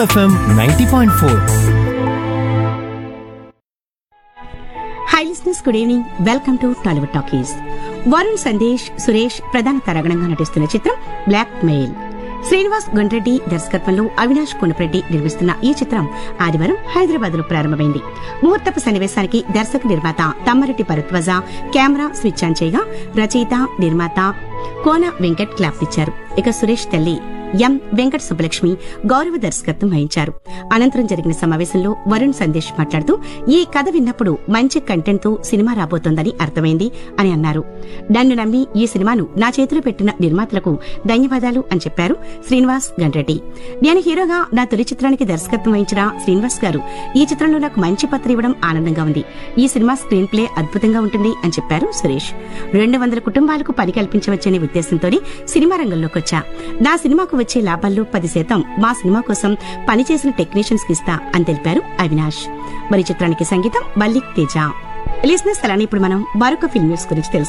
FM ninety point four hi listeners good evening welcome to Tollywood talkies Varun Sandesh Suresh ప్రధాన తారాగణంగా నటిస్తున్న చిత్రం బ్లాక్ మెయిల్ శ్రీనివాస్ గొండ్రెడ్డి దర్శకత్వంలో అవినాష్ కునపరెడ్డి నిర్మిస్తున్న ఈ చిత్రం ఆదివారం హైదరాబాద్ లో ప్రారంభమైంది ముహూర్తపు సన్నివేశానికి దర్శక నిర్మాత Tammareddy Bharadwaja camera switch on చేయగా రచయిత నిర్మాత కోన వెంకట్ క్లాప్ ఇచ్చారు ఇక సురేష్ తల్లి ఎం వెంకట సుబ్బలక్ష్మి గౌరవ దర్శకత్వం వహించారు అనంతరం జరిగిన సమావేశంలో వరుణ్ సందేశ్ మాట్లాడుతూ ఈ కథ విన్నప్పుడు మంచి కంటెంట్ తో సినిమా రాబోతోందని అర్థమైంది అని అన్నారు నన్ను నమ్మి ఈ సినిమాను నా చేతిలో పెట్టిన నిర్మాతలకు ధన్యవాదాలు అని చెప్పారు శ్రీనివాస్ గండ్రెడ్డి నేను హీరోగా నా తొలి చిత్రానికి దర్శకత్వం వహించిన శ్రీనివాస్ గారు ఈ చిత్రంలో నాకు మంచి పత్ర ఇవ్వడం ఆనందంగా ఉంది ఈ సినిమా స్క్రీన్ ప్లే అద్భుతంగా ఉంటుంది అని చెప్పారు సురేష్ రెండు వందల కుటుంబాలకు పని కల్పించవచ్చనే ఉద్దేశంతో సినిమా రంగంలోకి వచ్చా నా సినిమాకు వచ్చే లాభాల్లో పది శాతం మా సినిమా కోసం పనిచేసిన టెక్నీషియన్స్ కి ఇస్తా అని తెలిపారు అవినాష్ మరి చిత్రానికి సంగీతం మల్లిక్ తేజ లిజినెస్ అలానే ఇప్పుడు మనం మరొక ఫిల్మ్ న్యూస్ గురించి తెలుసు